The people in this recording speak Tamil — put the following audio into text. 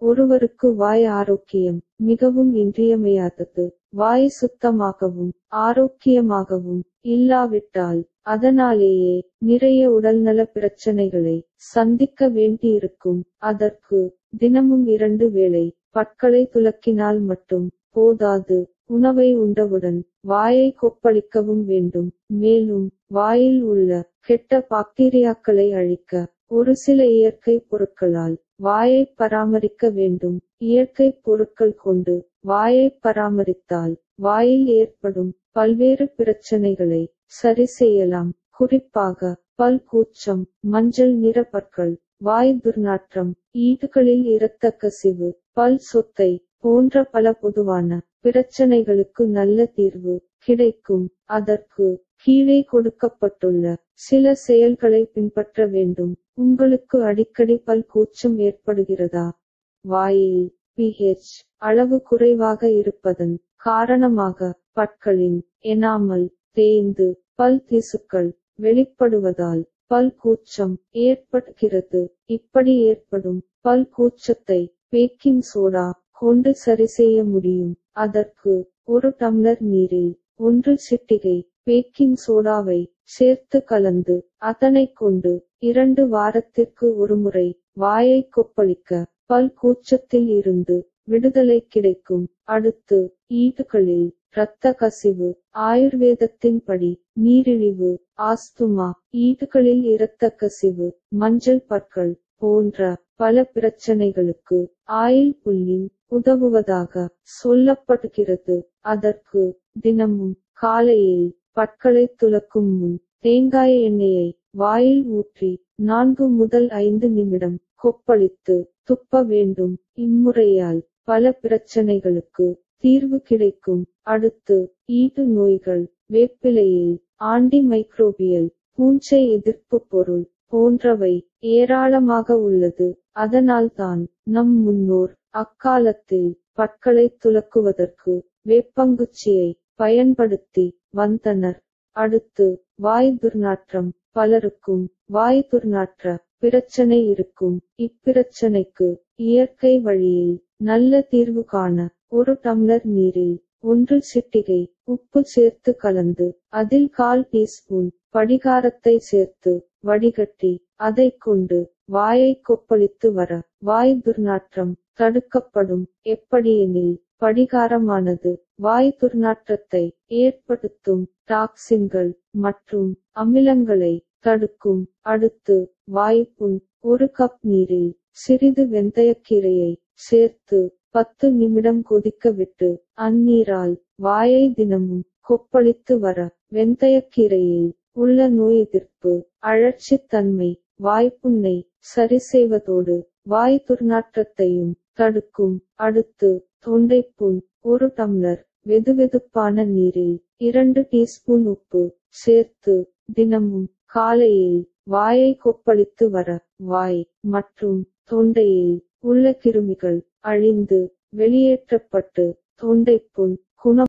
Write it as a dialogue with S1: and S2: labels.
S1: ஒருவருக்கு வாய் ஆரோக்கியம் மிகவும் இன்றியமையாதது வாய் சுத்தமாகவும் ஆரோக்கியமாகவும் இல்லாவிட்டால் அதனாலேயே நிறைய உடல்நல பிரச்சனைகளை சந்திக்க வேண்டியிருக்கும் அதற்கு தினமும் இரண்டு வேளை பற்களை துலக்கினால் மட்டும் போதாது உணவை உண்டவுடன் வாயை கொப்பளிக்கவும் வேண்டும் மேலும் வாயில் உள்ள கெட்ட பாக்டீரியாக்களை அழிக்க ஒரு சில இயற்கை பொருட்களால் வாயை பராமரிக்க வேண்டும் இயற்கை பொருட்கள் கொண்டு வாயை பராமரித்தால் வாயில் ஏற்படும் பல்வேறு பிரச்சனைகளை சரி செய்யலாம் குறிப்பாக பல் கூச்சம் மஞ்சள் நிற பற்கள் வாய் துர்நாற்றம் ஈடுகளில் இரத்த கசிவு பல் சொத்தை போன்ற பல பொதுவான பிரச்சனைகளுக்கு நல்ல தீர்வு கிடைக்கும் அதற்கு கீழே கொடுக்கப்பட்டுள்ள சில செயல்களை பின்பற்ற வேண்டும் உங்களுக்கு அடிக்கடி பல் கூச்சம் ஏற்படுகிறதா வாயில் pH அளவு குறைவாக இருப்பதன் காரணமாக பற்களின் எனாமல் தேய்ந்து பல் திசுக்கள் வெளிப்படுவதால் பல் கூச்சம் ஏற்படுகிறது இப்படி ஏற்படும் பல் கூச்சத்தை பேக்கிங் சோடா கொண்டு சரி செய்ய முடியும் அதற்கு ஒரு டம்ளர் நீரில் ஒன்று சிட்டிகை பேக்கிங் சோடாவை சேர்த்து கலந்து அதனை கொண்டு இரண்டு வாரத்திற்கு ஒருமுறை வாயை கொப்பளிக்க பல் கூச்சத்தில் இருந்து விடுதலை கிடைக்கும் அடுத்து ஈடுகளில் இரத்த கசிவு ஆயுர்வேதத்தின்படி நீரிழிவு ஆஸ்துமா ஈடுகளில் இரத்த கசிவு மஞ்சள் பற்கள் போன்ற பல பிரச்சனைகளுக்கு ஆயில் புல்லிங் உதவுவதாக சொல்லப்படுகிறது அதற்கு தினமும் காலையில் பற்களை துலக்கும் முன் தேங்காய் எண்ணெயை வாயில் ஊற்றி நான்கு முதல் ஐந்து நிமிடம் கொப்பளித்து துப்ப வேண்டும் இம்முறையால் பல பிரச்சனைகளுக்கு தீர்வு கிடைக்கும் அடுத்து ஈடு நோய்கள் வேப்பிலையில் ஆண்டி மைக்ரோபியல் பூஞ்சை எதிர்ப்பு பொருள் போன்றவை ஏராளமாக உள்ளது அதனால்தான் நம் முன்னோர் அக்காலத்தில் பற்களை துலக்குவதற்கு வேப்பங்குச்சியை பயன்படுத்தி வந்தனர் அடுத்து வாய் துர்நாற்றம் பலருக்கும் வாய் துர்நாற்ற பிரச்சனை இருக்கும் இப்பிரச்சனைக்கு இயற்கை வழியில் நல்ல தீர்வு காண ஒரு டம்ளர் நீரில் ஒன்று சிட்டிகை உப்பு சேர்த்து கலந்து அதில் கால் டீஸ்பூன் படிகாரத்தை சேர்த்து வடிகட்டி அதை கொண்டு வாயை கொப்பளித்து வர வாய் துர்நாற்றம் தடுக்கப்படும் எப்படியெனில் படிகாரமானது வாய் துர்நாற்றத்தை ஏற்படுத்தும் டாக்சின்கள் மற்றும் அமிலங்களை தடுக்கும் அடுத்து வாய்ப்புண் ஒரு கப் நீரில் சிறிது வெந்தயக்கீரையை சேர்த்து பத்து நிமிடம் கொதிக்க விட்டு அந்நீரால் வாயை தினமும் கொப்பளித்து வர வெந்தயக்கீரையில் உள்ள நோய் எதிர்ப்பு அழற்சித்தன்மை வாய்ப்புண்ணை சரி செய்வதோடு வாய் துர்நாற்றத்தையும் தடுக்கும் அடுத்து தொண்டைப்புண் ஒரு டம்ளர் வெதுவெதுப்பான நீரில் இரண்டு டீஸ்பூன் உப்பு சேர்த்து தினமும் காலையில் வாயை கொப்பளித்து வர வாய் மற்றும் தொண்டையில் உள்ள கிருமிகள் அழிந்து வெளியேற்றப்பட்டு தொண்டைப்புண்